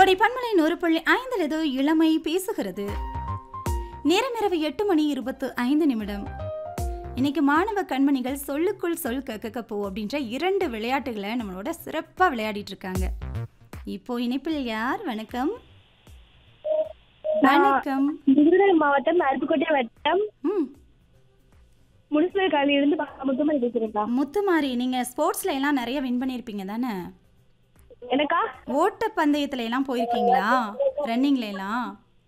கொடை பன்மலை நூறு புள்ளி ஐந்தில் ஏதோ இளமை பேசுகிறது நேரம் இரவு எட்டு மணி இருபத்து ஐந்து நிமிடம் இன்னைக்கு மாணவ கண்மணிகள் சொல்லுக்குள் சொல் கக்க போ அப்படின்ற இரண்டு விளையாட்டுகளை நம்மளோட சிறப்பாக விளையாடிட்டு இருக்காங்க இப்போ இணைப்பில் யார் வணக்கம் வணக்கம் விருதுநகர் மாவட்டம் அருப்புக்கோட்டை வட்டம் ம் முனிசிபல் காலையிலிருந்து முத்துமணி பேசுறேன்க்கா முத்துமாரி நீங்க ஸ்போர்ட்ஸ்ல எல்லாம் நிறைய வின் பண்ணியிருப்பீங்க தானே எனக்கா ஓட்ட பந்தயத்துல எல்லாம் போயிருக்கீங்களா ரன்னிங்ல எல்லாம்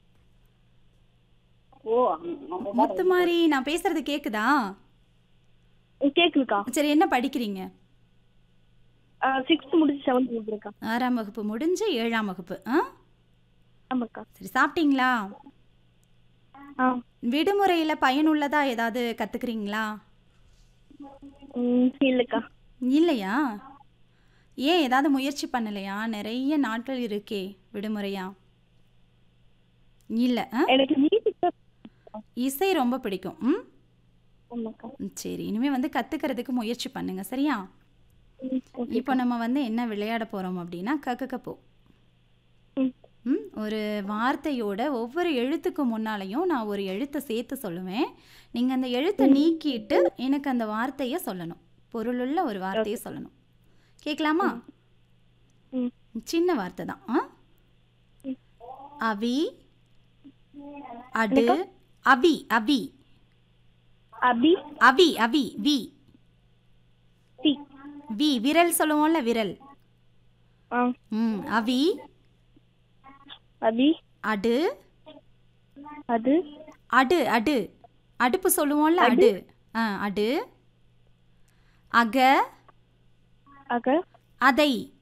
ஓ முத்துமாரி நான் பேசுறது கேக்குதா கேக்குதுக்கா சரி என்ன படிக்கிறீங்க சிக்ஸ்த் முடிச்சு செவன்த் முடிச்சிருக்கா ஆறாம் வகுப்பு முடிஞ்சு ஏழாம் வகுப்பு ஆ ஆமாக்கா சரி சாப்பிட்டீங்களா ஆ விடுமுறையில பயனுள்ளதா ஏதாவது கத்துக்கிறீங்களா ம், இல்லக்கா இல்லையா ஏன் ஏதாவது முயற்சி பண்ணலையா நிறைய நாட்கள் இருக்கே விடுமுறையா இல்லை ஆ? எனக்கு மியூசிக் இசை ரொம்ப பிடிக்கும் ம் ஆமாக்கா ம், சரி இனிமே வந்து கத்துக்கிறதுக்கு முயற்சி பண்ணுங்க சரியா ம், okay. இப்போ நம்ம வந்து என்ன விளையாட போறோம் அப்படின்னா கக்கக்க போ ம், ம் ஒரு வார்த்தையோட ஒவ்வொரு எழுத்துக்கு முன்னாலையும் நான் ஒரு எழுத்தை சேர்த்து சொல்லுவேன் நீங்கள் அந்த எழுத்தை நீக்கிட்டு எனக்கு அந்த வார்த்தையை சொல்லணும் பொருளுள்ள ஒரு வார்த்தையை சொல்லணும் கேட்கலாமா ம். சின்ன வார்த்தை தான் ஆ ம். அவி அடு அவி அவி அபி அவி அவி வி சி வி விரல் சொல்லுவோம்ல விரல் ஆ ம் அவி அபி அடு அது அடு அடு அடுப்பு சொல்லுவோம்ல அடு ஆ அடு அக அக அதை